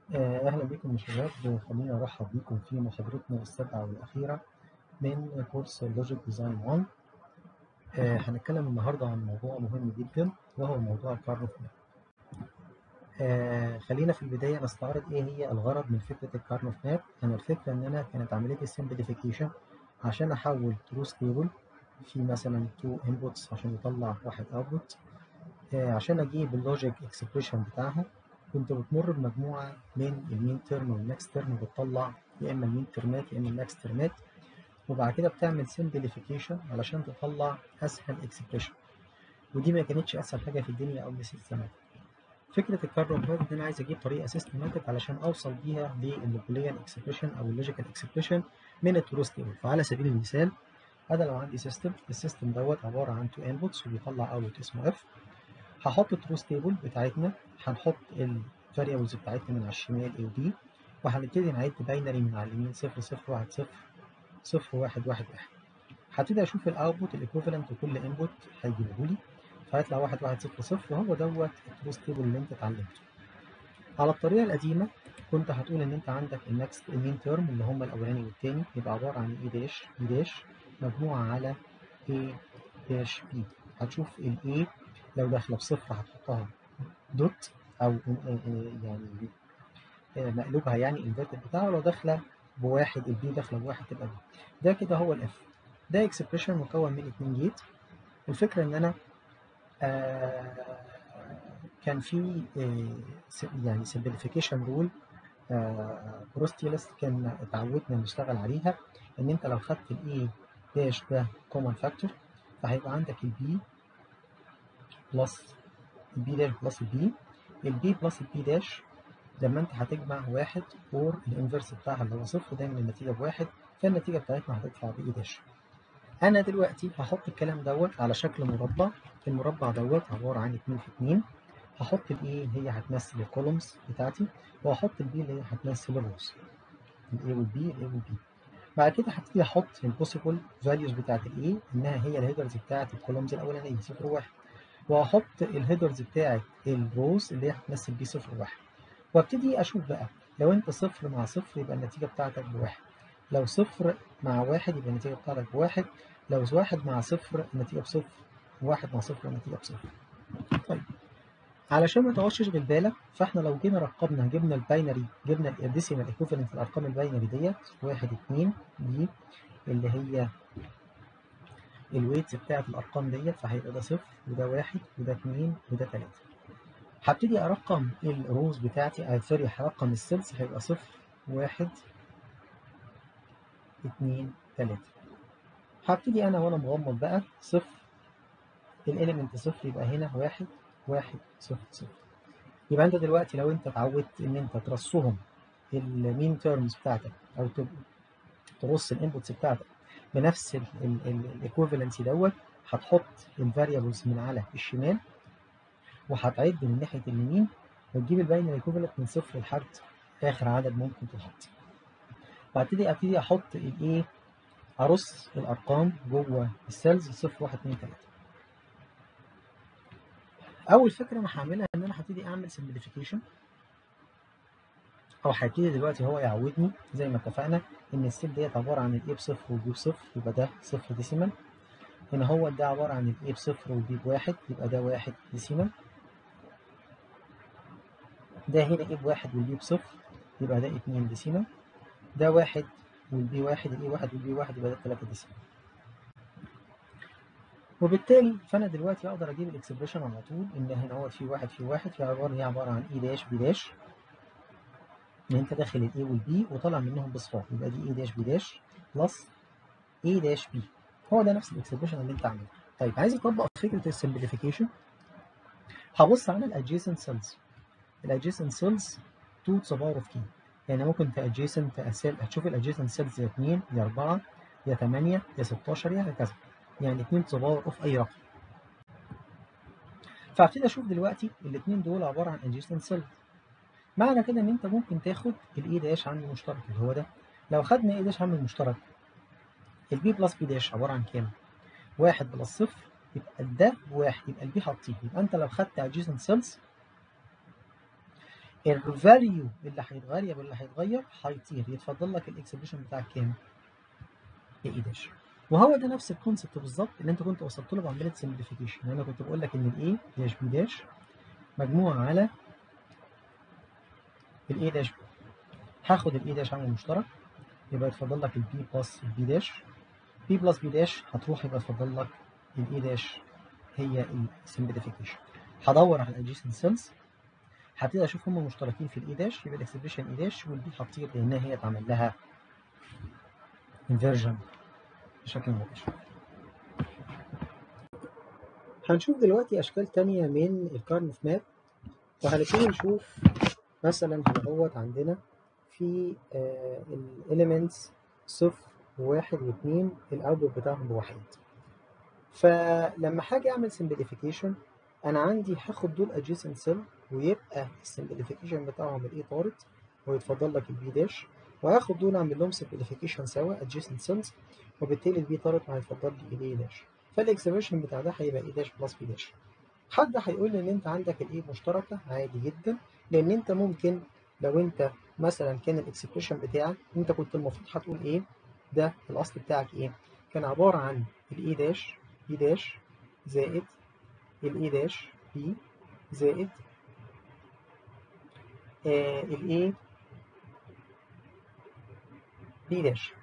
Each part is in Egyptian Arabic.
آه، أهلا بكم يا شباب خليني أرحب بكم في محاضرتنا السابعة والأخيرة من كورس لوجيك ديزاين 1 آه، هنتكلم النهاردة عن موضوع مهم جدا وهو موضوع الكارنوف ماب آه، خلينا في البداية نستعرض إيه هي الغرض من فكرة الكارنوف ماب أنا الفكرة إن أنا كانت عملية السمبليفيكيشن عشان أحول تروث تيبل في مثلا تو انبوتس عشان يطلع واحد اوتبوت عشان أجيب اللوجيك اكسبريشن بتاعها كنت بتمر بمجموعة من المين ترم والنكست ترم بتطلع يا إما المين ترمات يا إما النكست ترمات وبعد كده بتعمل سمبليفيكيشن علشان تطلع أسهل اكسبريشن ودي ما كانتش أسهل حاجة في الدنيا أو سيستماتيك فكرة الكارنوف ماب إن أنا عايز أجيب طريقة سيستماتيك علشان أوصل بيها للبوليان اكسبريشن أو اللوجيكال اكسبريشن من التروث تيبل فعلى سبيل المثال أنا لو عندي سيستم السيستم دوت عبارة عن تو انبوتس وبيطلع اوتبوت اسمه اف هحط التروث تيبل بتاعتنا هنحط الفاريبلز بتاعتنا من على الشمال A و B وهنبتدي نعد باينري من على اليمين 0 0 1 0 0 1 1 1 هبتدي اشوف الاوتبوت الايكوفالنت لكل انبوت هيجيبه لي فهيطلع 1 1 0 0 وهو دوت التروث تيبل اللي انت اتعلمته على الطريقه القديمه كنت هتقول ان انت عندك النكست المين تيرم اللي هم الاولاني والثاني يبقى عباره عن اي داش بي داش مجموعه على A داش B هتشوف ال A لو داخله بصفر هتحطها دوت او يعني مقلوبها يعني الفيرتد بتاعها ولو داخله بواحد البي داخله بواحد تبقى دي ده كده هو الاف ده اكسبريشن مكون من اتنين جيت الفكره ان انا آه كان في آه يعني سمبليفيكيشن رول بروستيلس كان اتعودنا نشتغل عليها ان انت لو خدت الاي داش ده كومن فاكتور فهيبقى عندك البي بلس البي داش بلس البي البي بلس البي داش لما انت هتجمع واحد فور الانفرس بتاعها اللي هو صفر دايما النتيجه بواحد فالنتيجه بتاعتنا هتطلع باي داش انا دلوقتي هحط الكلام دوت على شكل مربع المربع دوت عباره عن 2 في 2 هحط الاي هي هتمثل الكولومز بتاعتي وهحط البي اللي هي هتمثل الروز الاي والبي الاي والبي بعد كده هبتدي احط البوسيبل فاليوز بتاعت الاي انها هي الهيدرز بتاعت الكولومز الاولانيه 0 1 وهحط الهيدرز بتاعت الروز اللي هي هتمثل بي 0 1 وابتدي اشوف بقى لو انت صفر مع صفر يبقى النتيجه بتاعتك بواحد لو صفر مع واحد يبقى النتيجه بتاعتك بواحد لو واحد مع صفر النتيجه بصفر واحد مع صفر النتيجه بصفر طيب علشان ما تقعدش تشغل بالك فاحنا لو جينا رقمنا جبنا الباينري جبنا الديسيمال ايكوفالنت الارقام الباينري ديت واحد اتنين دي اللي هي الويتس بتاعت الارقام ديت فهيبقى ده صفر وده واحد وده اتنين وده تلاته هبتدي ارقم الروز بتاعتي سوري هرقم السيلز هيبقى صفر واحد اتنين تلاته هبتدي انا وانا مغمض بقى صفر الاليمنت صفر يبقى هنا واحد واحد صفر صفر يبقى انت دلوقتي لو انت اتعودت ان انت ترصهم المين تيرمز بتاعتك او ترص الانبوتس بتاعتك بنفس الايكوفالنسي دوت هتحط الفاريبلز من على الشمال وهتعد من ناحيه اليمين وتجيب الباينري ايكوفالنت من صفر لحد اخر عدد ممكن تحط وابتدي ابتدي احط الايه ارص الارقام جوه السيلز 0 1 2 3 اول فكره انا هعملها ان انا هبتدي اعمل سمبليفيكيشن او هيبتدي دلوقتي هو يعودني زي ما اتفقنا ان السيل ديت عباره عن الاي بصفر والبي بصفر يبقى ده صفر ديسيمال هنا هو ده عباره عن الاي بصفر والبي بواحد يبقى ده واحد ديسيمال ده هنا ايه بواحد والبي بصفر يبقى ده اتنين ديسيمال ده واحد والبي واحد الاي واحد والبي واحد يبقى ده تلاته ديسيمال وبالتالي فانا دلوقتي اقدر اجيب الاكسبريشن على طول ان هنا هو في واحد في واحد في عباره هي عباره عن اي داش بي داش ان انت داخل الاي والبي وطالع منهم بصفار يبقى دي اي داش بي داش بلس اي داش بي هو ده نفس الاكسبريشن اللي انت عامله طيب عايز اطبق فكره السمبليفيكيشن هبص على الادجيسنت سيلز الادجيسنت سيلز 2 to the power of k يعني ممكن تادجيسنت هتشوف الادجيسنت سيلز يا 2 يا 4 يا 8 يا 16 يا هكذا يعني 2 to the power of اي رقم فهبتدي اشوف دلوقتي الاثنين دول عباره عن adjacent cells معنى كده ان انت ممكن تاخد الاي داش عامل مشترك اللي هو ده لو خدنا اي داش عامل مشترك البي بلس بي داش عباره عن كام؟ واحد بلس صفر يبقى ده بواحد يبقى البي هتطير يبقى انت لو خدت adjacent cells الفاليو اللي هيتغير اللي هيتغير هيطير يتفضل لك الاكسبريشن بتاعك كام؟ اي داش وهو ده نفس الكونسبت بالظبط اللي انت كنت وصلت له بعمليه سمبليفيكيشن انا كنت بقول لك ان الاي داش بي داش مجموعه على الاي داش بي هاخد الاي داش عامل مشترك يبقى يتفضل لك البي بلس البي داش بي بلس بي داش هتروح يبقى يتفضل لك الاي داش هي السمبليفيكيشن هدور على الادجيسنت سيلز هبتدي اشوف هم مشتركين في الاي داش يبقى الاكسبريشن اي داش والبي هتطير لانها هي اتعمل لها انفيرجن بشكل مباشر هنشوف دلوقتي اشكال تانية من الكارنف ماب وهنبتدي نشوف مثلا هنا اهوت عندنا في الاليمنتس صفر وواحد واثنين الاوتبوت بتاعهم بواحد فلما هاجي اعمل سمبليفيكيشن انا عندي هاخد دول adjacent cell ويبقى السمبليفيكيشن بتاعهم الاي طارد ويتفضل لك البي داش وهاخد دول اعمل لهم سمبليفيكيشن سوا adjacent cells وبالتالي البي طارد هيتفضل لي الاي داش فالاكسبريشن بتاع ده هيبقى اي داش بلس بي داش حد هيقول لي ان انت عندك الاي مشتركه عادي جدا لان انت ممكن لو انت مثلا كان الاكسبريشن بتاعك انت كنت المفروض هتقول ايه ده الاصل بتاعك ايه كان عباره عن الاي داش بي داش زائد الاي داش بي زائد آه الاي بي داش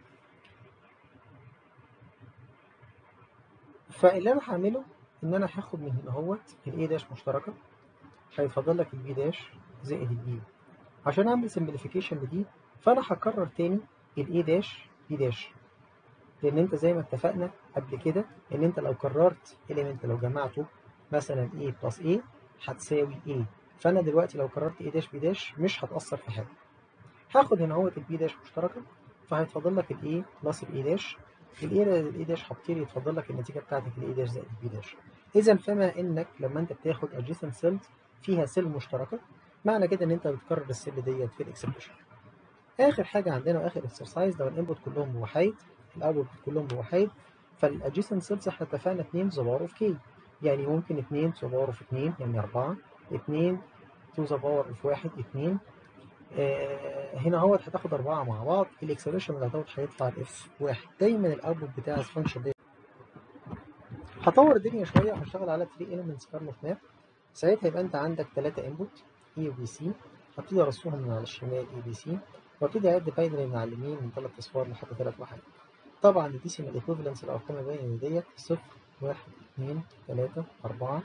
فاللي انا هعمله ان انا هاخد من هنا اهوت الاي داش مشتركه هيتفضل لك البي داش زائد البي عشان اعمل سمبليفيكيشن لدي فانا هكرر تاني الاي داش بي داش لان انت زي ما اتفقنا قبل كده ان انت لو كررت اليمنت لو جمعته مثلا a بلس a هتساوي a فانا دلوقتي لو كررت a داش b داش مش هتاثر في حاجه هاخد هنا اهوت البي داش مشتركه فهيتفضل لك الاي بلس الاي داش الاي الاي داش هتطير يتفضل لك النتيجه بتاعتك الاي داش زائد البي داش اذا فما انك لما انت بتاخد adjacent cells فيها سيل مشتركه معنى كده ان انت بتكرر السيل ديت في الاكسبريشن اخر حاجه عندنا واخر اكسرسايز لو الانبوت كلهم بوحيد الاوتبوت كلهم بوحيد فالادجيسنت سيلز احنا اتفقنا 2 ذا باور اوف كي يعني ممكن 2 تو باور اوف 2 يعني 4 2 تو ذا باور اوف 1 2 آه هنا اهوت هتاخد 4 مع بعض الاكسبريشن اللي هتاخد هيطلع الاف 1 دايما الاوتبوت بتاع الفانكشن دي هطور الدنيا شويه وهشتغل على 3 elements كارنوف ماب ساعتها يبقى انت عندك 3 انبوت اي وبي سي هبتدي ارسمهم من على الشمال اي بي سي وابتدي اعد باينري من على اليمين من ثلاث اصفار لحد ثلاث وحيد طبعا الديسيمال ايكوفالنس الارقام الباينري ديت صفر واحد اثنين ثلاثة أربعة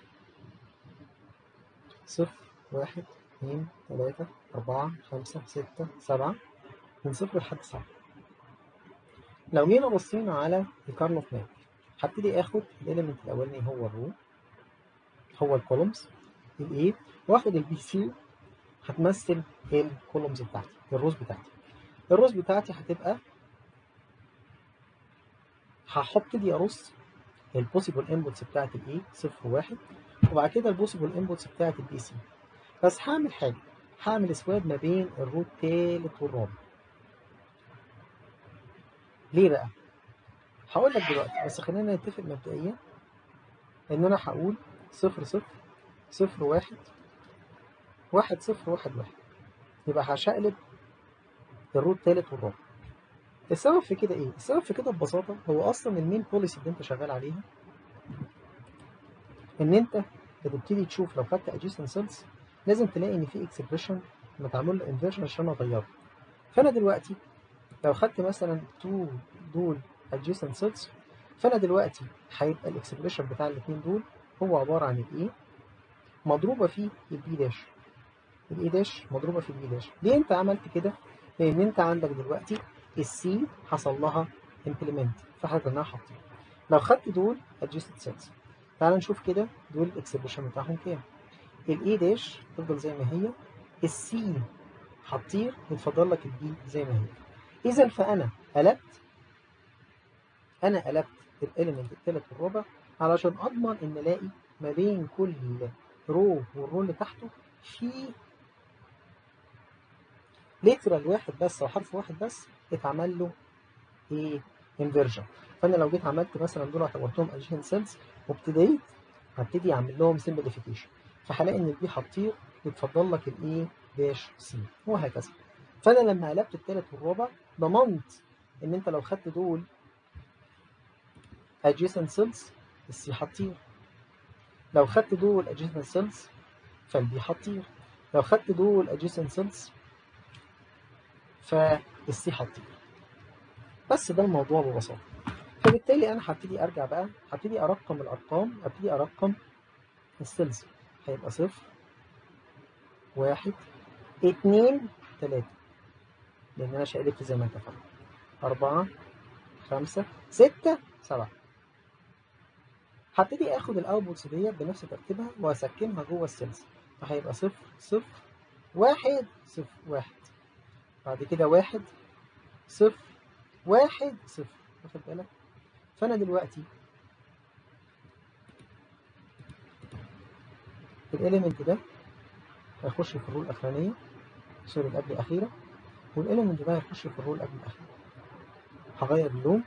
صفر واحد اثنين ثلاثة أربعة خمسة ستة سبعة من صفر لحد سبعة لو جينا بصينا على الكارنوف ماب هبتدي اخد الاليمنت الاولاني هو الرو هو الكولومز الاي واخد البي سي هتمثل الكولومز بتاعتي الروز بتاعتي الروز بتاعتي هتبقى هحط دي ارص البوسيبل انبوتس بتاعت الاي صفر وواحد وبعد كده البوسيبل انبوتس بتاعت البي سي بس هعمل حاجه هعمل سواد ما بين الرو التالت والرابع ليه بقى؟ هقول لك دلوقتي بس خلينا نتفق مبدئيا ان انا هقول صفر صفر صفر واحد واحد صفر واحد واحد يبقى هشقلب الرو التالت والرابع السبب في كده ايه؟ السبب في كده ببساطة هو اصلا المين بوليسي اللي انت شغال عليها ان انت بتبتدي تشوف لو خدت adjacent cells لازم تلاقي ان في اكسبريشن متعمل له انفيرجن عشان اغيره فانا دلوقتي لو خدت مثلا تو دول adjacent cells فانا دلوقتي هيبقى الاكسبريشن بتاع الاثنين دول هو عبارة عن الايه مضروبة في البي داش الاي داش مضروبة في البي داش ليه انت عملت كده؟ لان انت عندك دلوقتي السي حصل لها امبلمنت فاحنا كنا حاطين لو خدت دول adjacent cells تعال نشوف كده دول الاكسبريشن بتاعهم كام الاي داش تفضل زي ما هي السي هتطير يتفضل لك البي زي ما هي اذا فانا قلبت انا قلبت الاليمنت الثالث والرابع علشان اضمن ان الاقي ما بين كل رو والرو اللي تحته في ليترال واحد بس او حرف واحد بس اتعمل له ايه انفيرجن فانا لو جيت عملت مثلا دول اعتبرتهم ادجيشن سيلز وابتديت هبتدي اعمل لهم سمبليفيكيشن فهلاقي ان البي هتطير يتفضل لك الاي داش سي وهكذا فانا لما قلبت الثالث والرابع ضمنت ان انت لو خدت دول adjacent cells السي هتطير لو خدت دول adjacent cells فالبي هتطير لو خدت دول adjacent cells فالسي هتطير بس ده الموضوع ببساطه فبالتالي انا هبتدي ارجع بقى هبتدي ارقم الارقام ابتدي ارقم السيلز هيبقى صفر واحد اتنين تلاتة لأن أنا شقلبت زي ما اتفقنا أربعة خمسة ستة سبعة هبتدي آخد الأوتبوتس ديت بنفس ترتيبها وأسكنها جوه السيلز فهيبقى صفر صفر واحد صفر واحد بعد كده واحد صفر واحد صفر واخد بالك فأنا دلوقتي الإليمنت ده هيخش في الرول الأخرانية سوري اللي قبل الأخيرة والإليمنت ده هيخش في الرول قبل الأخيرة هغير اللون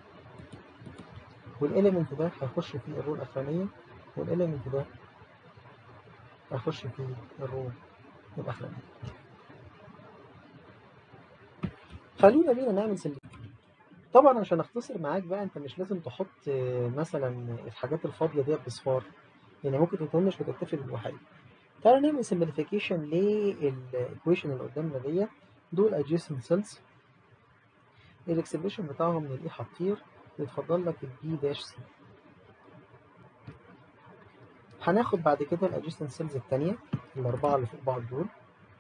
والإليمنت ده هيخش في الرول الأخرانية والإليمنت ده هيخش في الرول الأخرانية خلونا بينا نعمل سلك طبعا عشان اختصر معاك بقى انت مش لازم تحط مثلا الحاجات الفاضيه ديت بصفار يعني ممكن تطنش وتكتفي بالوحيد تعالى نعمل سمبليفيكيشن للايكويشن اللي قدامنا ديت دول adjacent cells الاكسبريشن بتاعهم من الاي هتطير يتفضل لك البي داش سي هناخد بعد كده الادجيسنت سيلز التانية الأربعة اللي فوق بعض دول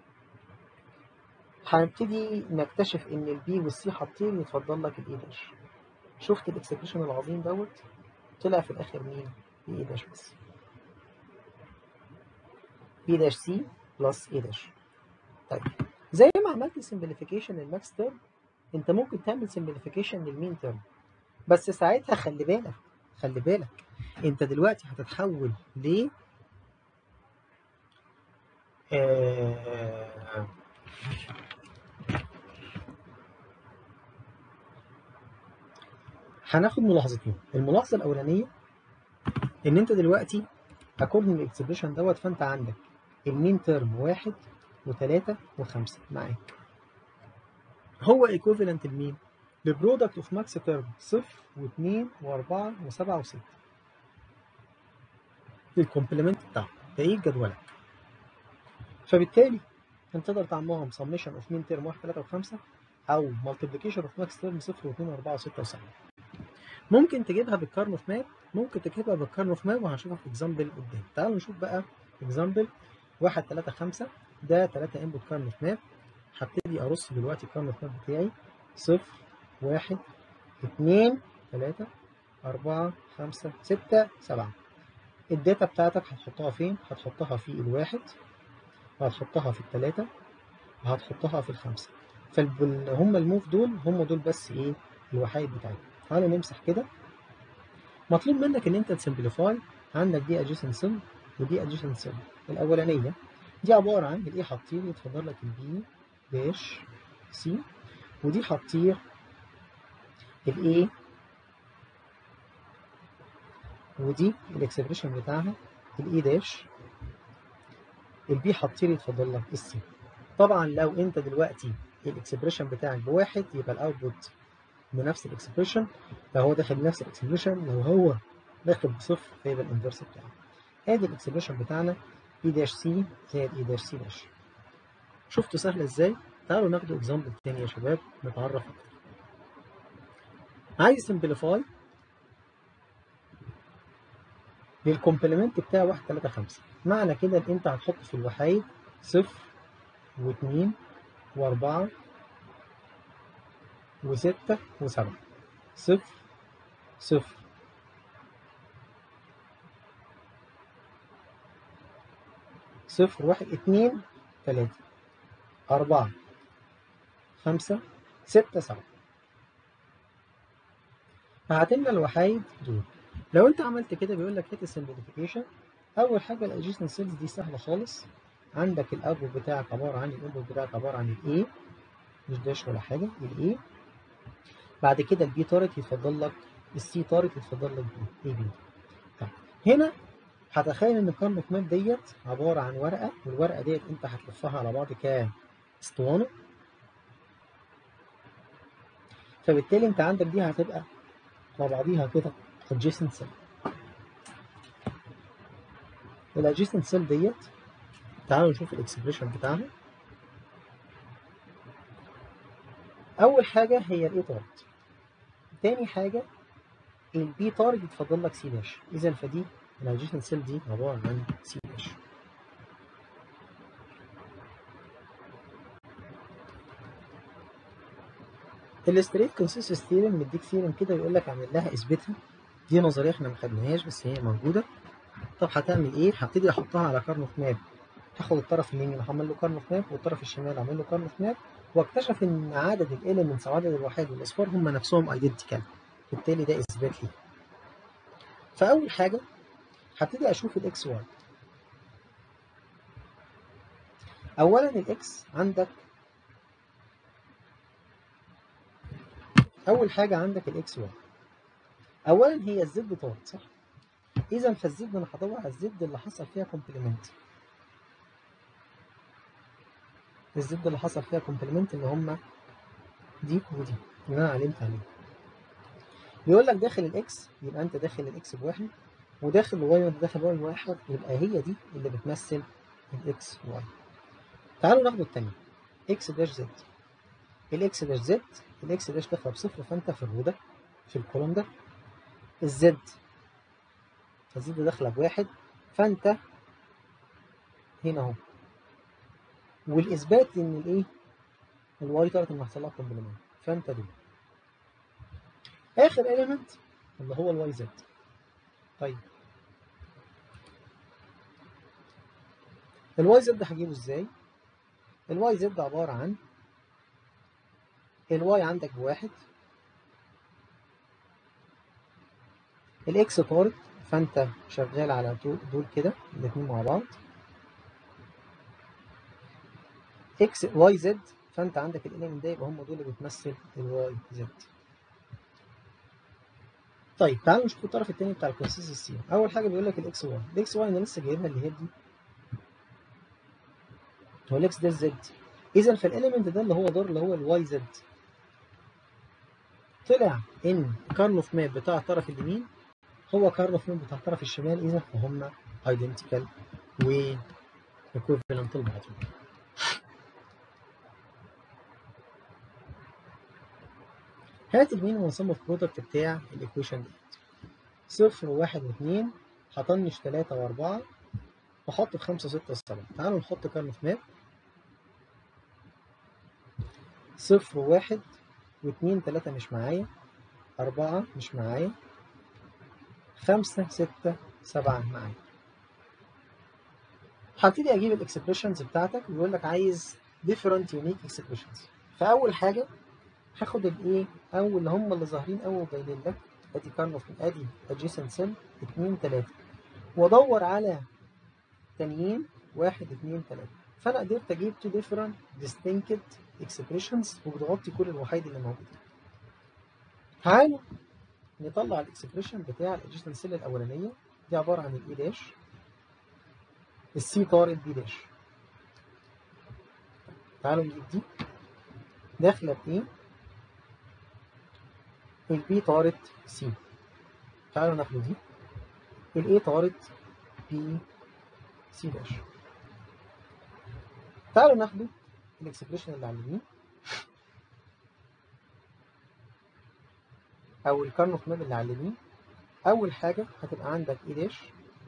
هنبتدي نكتشف إن البي والسي هتطير يتفضل لك الإي داش شفت الإكسبريشن العظيم دوت طلع في الآخر مين؟ بإي داش بس بي داش سي بلس اي داش طيب زي ما عملت سمبليفيكيشن للماكس تيرم انت ممكن تعمل سمبليفيكيشن للمين تيرم بس ساعتها خلي بالك خلي بالك انت دلوقتي هتتحول ل آه... هناخد ملاحظتين الملاحظه الاولانيه ان انت دلوقتي اكوردنج للاكسبريشن دوت فانت عندك المين ترم واحد وثلاثة وخمسة معاك هو ايكوفالنت لمين؟ لبرودكت اوف ماكس ترم صفر واثنين واربعة وسبعة وستة الكومبلمنت بتاعه تقييد جدولك فبالتالي انت تقدر تعملهم سميشن اوف مين ترم واحد ثلاثة وخمسة او مالتيبليكيشن اوف ماكس ترم صفر واثنين واربعة وستة وسبعة ممكن تجيبها بالكارن اوف ماب ممكن تجيبها بالكارن اوف ماب وهنشوفها في اكزامبل قدام تعالوا نشوف بقى اكزامبل واحد تلاتة خمسة ده تلاتة انبوت كارن اوف ماب هبتدي ارص دلوقتي الكارن اوف ماب بتاعي صفر واحد اتنين تلاتة أربعة خمسة ستة سبعة الداتا بتاعتك هتحطها فين؟ هتحطها في الواحد وهتحطها في التلاتة وهتحطها في الخمسة فهم الموف دول هم دول بس ايه الوحايد بتاعتك تعالى نمسح كده مطلوب منك ان انت تسمبليفاي عندك دي adjacent cell ودي adjacent cell الاولانيه دي عباره عن الايه هتطير يتفضل لك البي داش سي ودي هتطير الاي ودي الاكسبريشن بتاعها الاي داش البي هتطير يتفضل لك السي طبعا لو انت دلوقتي الاكسبريشن بتاعك بواحد يبقى الاوتبوت بنفس الاكسبريشن لو هو داخل بنفس الاكسبريشن لو هو داخل بصفر فيبقى الانفرس بتاعه ادي الاكسبريشن بتاعنا اي داش سي زائد اي داش سي داش شفتوا سهله ازاي تعالوا ناخد اكزامبل تاني يا شباب نتعرف اكتر عايز سمبليفاي للكومبلمنت بتاع 1 3 5 معنى كده ان انت هتحط في الوحيد صفر واثنين واربعة وستة وسبعة صفر صفر صفر واحد اتنين تلاتة أربعة خمسة ستة سبعة فهتملى الوحايد دول لو انت عملت كده بيقول لك هات السمبليفيكيشن اول حاجه الادجيسنت سيلز دي سهله خالص عندك الاوتبوت بتاعك عباره عن الانبوت بتاعك عباره عن الاي مش داش ولا حاجه الاي بعد كده البي تارت يتفضل لك السي تارت يتفضل لك بي اي بي طيب هنا هتخيل ان الكارنوف ماب ديت عباره عن ورقه والورقه ديت انت هتلفها على بعض كاسطوانه فبالتالي انت عندك دي هتبقى مع بعضيها كده adjacent cell الادجيسنت سيل ديت تعالوا نشوف الاكسبريشن بتاعها اول حاجه هي الاي تارت تاني حاجه البي تارت يتفضل لك سي داش اذا فدي الادجيسنت سيل دي عباره عن سي داش الاستريت كونسيستنس ثيرم مديك ثيرم كده يقول لك اعمل لها اثبتها دي نظريه احنا ما خدناهاش بس هي موجوده طب هتعمل ايه؟ هبتدي احطها على كارنوف ماب هاخد الطرف اليمين هعمل له كارنوف ماب والطرف الشمال اعمل له كارنوف ماب واكتشف ان عدد الاليمنتس او عدد الوحيد والاصفار هم نفسهم ايدنتيكال بالتالي ده اثبات لي فاول حاجه هبتدي اشوف الاكس واي اولا الاكس عندك اول حاجه عندك الاكس واي اولا هي الزد طارت صح اذا فالزد انا هدور على الزد اللي حصل فيها كومبلمنت الزد اللي حصل فيها كومبلمنت اللي هم دي ودي اللي انا علمت عليه بيقول لك داخل الاكس يبقى انت داخل الاكس بواحد وداخل الواي وانت داخل واي بواحد يبقى هي دي اللي بتمثل الاكس واي تعالوا ناخد الثانيه اكس داش زد الاكس داش زد الاكس داش داخله بصفر فانت في الرو ده في الكولوم ده الزد فالزد داخله بواحد فانت هنا اهو والاثبات ان الايه الواي طلعت ان حصل لها كومبلمنت فانت دول اخر اليمنت اللي هو الواي زد طيب الواي زد هجيبه ازاي الواي زد عباره عن الواي عندك بواحد الاكس طارت فانت شغال على دول كده الاثنين مع بعض اكس واي زد فانت عندك الاليمنت ده يبقى هم دول اللي بتمثل الواي زد طيب تعالوا نشوف الطرف الثاني بتاع الكونسيستنسي اول حاجه بيقول لك الاكس واي الاكس واي انا لسه جايبها اللي هي دي هو الاكس ده الزد اذا فالاليمنت ده اللي هو دور اللي هو الواي زد طلع ان كارلوف ماب بتاع الطرف اليمين هو كارلوف ماب بتاع الطرف الشمال اذا فهم ايدنتيكال و equivalent لبعضهم هات المين ونصمم البرودكت بتاع الايكويشن ديت صفر وواحد واثنين هطنش تلاتة وأربعة وأحط في خمسة وستة وسبعة تعالوا نحط كارلوف ماب صفر وواحد واثنين تلاتة مش معايا أربعة مش معايا خمسة ستة سبعة معايا هبتدي أجيب الإكسبريشنز بتاعتك ويقول لك عايز different unique expressions فأول حاجة هاخد الإيه أو اللي هم اللي ظاهرين أول باينين لك أدي كارنوف أدي adjacent cell اتنين تلاتة وأدور على تانيين واحد اتنين تلاتة فأنا قدرت أجيب two different distinct expressions وبتغطي كل الوحيد اللي موجود تعالوا نطلع الاكسبريشن بتاع الادجستنت سيل الاولانيه دي عباره عن الاي داش السي طارت بي داش تعالوا نجيب دي داخله بايه البي طارت سي تعالوا ناخد دي الاي طارت بي سي داش تعالوا ناخد الاكسبريشن اللي على اليمين او الكارنوف ماب اللي على اليمين اول حاجه هتبقى عندك اي داش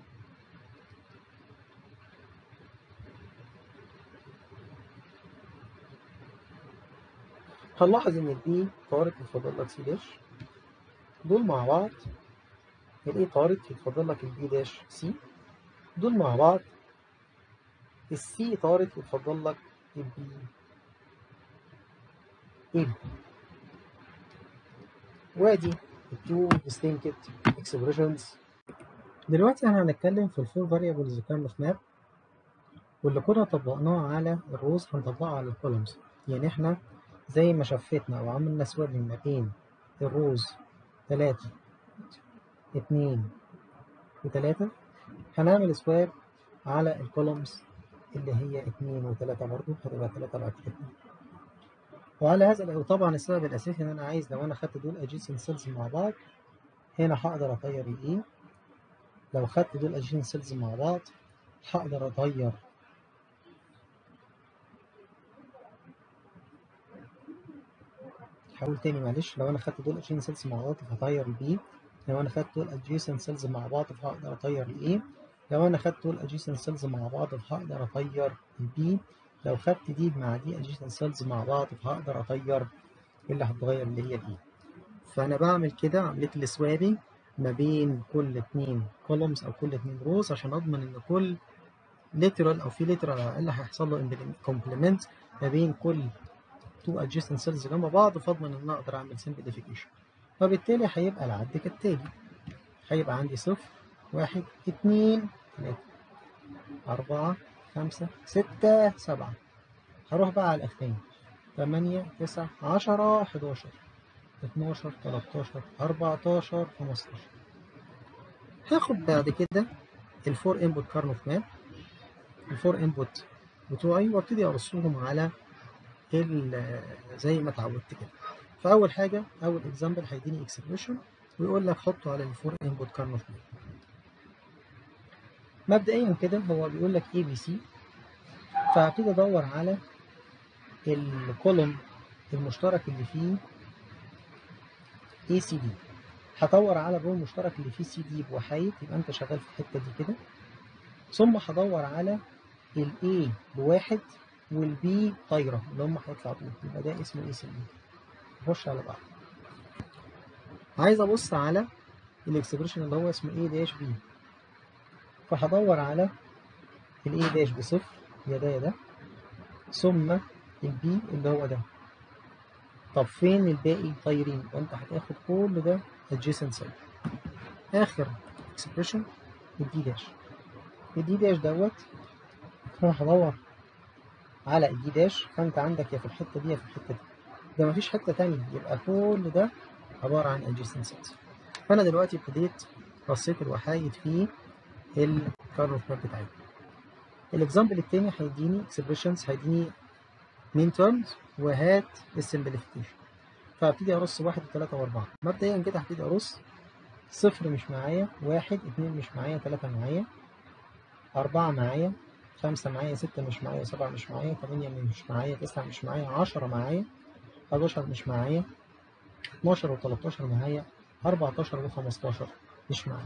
هنلاحظ ان الاي طارت يتفضل لك سي داش دول مع بعض الاي طارت يتفضل لك البي داش سي دول مع بعض السي طارت يتفضل لك البي ايه وادي التو distinct expressions دلوقتي احنا هنتكلم في الفور variables كارلوف ماب واللي كنا طبقناه على الروز هنطبقه على الكولومز يعني احنا زي ما شفتنا او عملنا سوابنج ما بين الروز تلاتة اتنين وتلاتة هنعمل سواب على الكولومز اللي هي 2 و3 برضه هتبقى 3 بعد كده وعلى هذا وطبعا السبب الاساسي ان انا عايز لو انا خدت دول adjacent سيلز مع بعض هنا هقدر اطير الايه لو خدت دول adjacent سيلز مع بعض هقدر اطير هقول تاني معلش لو انا خدت دول adjacent سيلز مع بعض فهطير البي لو انا خدت دول adjacent سيلز مع بعض فهقدر اطير الايه لو انا خدت دول adjacent سيلز مع بعض فهقدر اطير البي لو خدت دي مع دي adjacent سيلز مع بعض فهقدر اطير اللي هتتغير اللي هي الايه فانا بعمل كده عمليه السوابنج ما بين كل اتنين كولومز او كل اتنين روز عشان اضمن ان كل ليترال او في ليترال على الاقل هيحصل له كومبلمنت ما بين كل تو adjacent سيلز جنب بعض فاضمن ان انا اقدر اعمل simplification فبالتالي هيبقى العد كالتالي هيبقى عندي صفر واحد اتنين تلاتة أربعة خمسة ستة سبعة هروح بقى على الأخرين تمانية تسعة عشرة حداشر اتناشر تلاتاشر أربعتاشر خمستاشر هاخد بعد كده الفور انبوت كارنوف ماب الفور انبوت بتوعي وابتدي ارصهم على زي ما اتعودت كده فاول حاجه اول اكزامبل هيديني اكسبريشن ويقول لك حطه على الفور انبوت كارنوف ماب مبدئيا كده هو بيقول لك اي بي سي فهبتدي ادور على الكولوم المشترك اللي فيه اي سي دي هدور على الرو المشترك اللي فيه سي دي بوحايد يبقى انت شغال في الحته دي كده ثم هدور على الاي بواحد والبي طايره اللي هم هيطلعوا دول يبقى ده اسمه اي سي دي نخش على بعض عايز ابص على الاكسبريشن اللي هو اسمه اي داش بي فهدور على الاي داش بصفر يا ده يا ده ثم البي اللي هو ده طب فين الباقي طايرين يبقى انت هتاخد كل ده adjacent cell اخر expression الدي داش الدي داش دوت انا هدور على الدي داش فانت عندك يا في الحته دي يا في الحته دي ده مفيش حته تانية يبقى كل ده عباره عن adjacent cells فانا دلوقتي ابتديت رصيت الوحايد في الكارنوف ماب بتاعي الاكزامبل التاني هيديني expressions هيديني مين تيرمز وهات السمبليفيكيشن فابتدي ارص واحد وثلاثة واربعة مبدئيا كده هبتدي ارص صفر مش معايا واحد اتنين مش معايا تلاتة معايا أربعة معايا خمسة معايا ستة مش معايا سبعة مش معايا تمانية مش معايا تسعة مش معايا عشرة معايا حداشر مش معايا اتناشر وتلاتاشر معايا أربعتاشر وخمستاشر مش معايا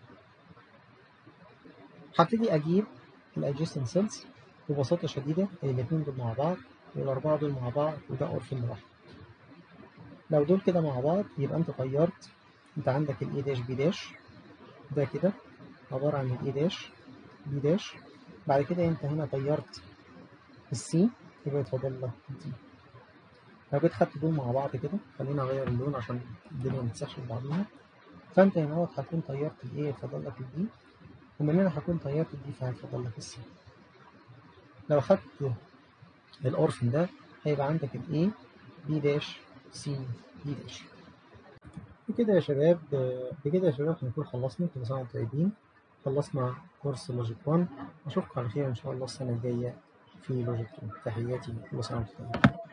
هبتدي أجيب الأدجيسنت سيلز ببساطة شديدة الاتنين دول مع بعض والأربعة دول مع بعض وده أورفن لوحده لو دول كده مع بعض يبقى أنت طيرت أنت عندك الإي داش بي داش ده كده عبارة عن الإي داش بي داش بعد كده أنت هنا طيرت السي يبقى يتفضل لك دي لو جيت خدت دول مع بعض كده خلينا أغير اللون عشان الدنيا ما تسحش بعضيها فأنت هنا اهوت هتكون طيرت الإيه يتفضل لك الدي ومن هنا هكون طيرت الدي فهيتفضل لك السي لو خدت الأورفن ده هيبقى عندك ال A B داش C D داش بكده يا شباب بكده يا شباب هنكون خلصنا كل سنة وانتم طيبين خلصنا كورس لوجيك 1 أشوفكم على خير إن شاء الله السنة الجاية في لوجيك 2 تحياتي كل سنة وانتم طيبين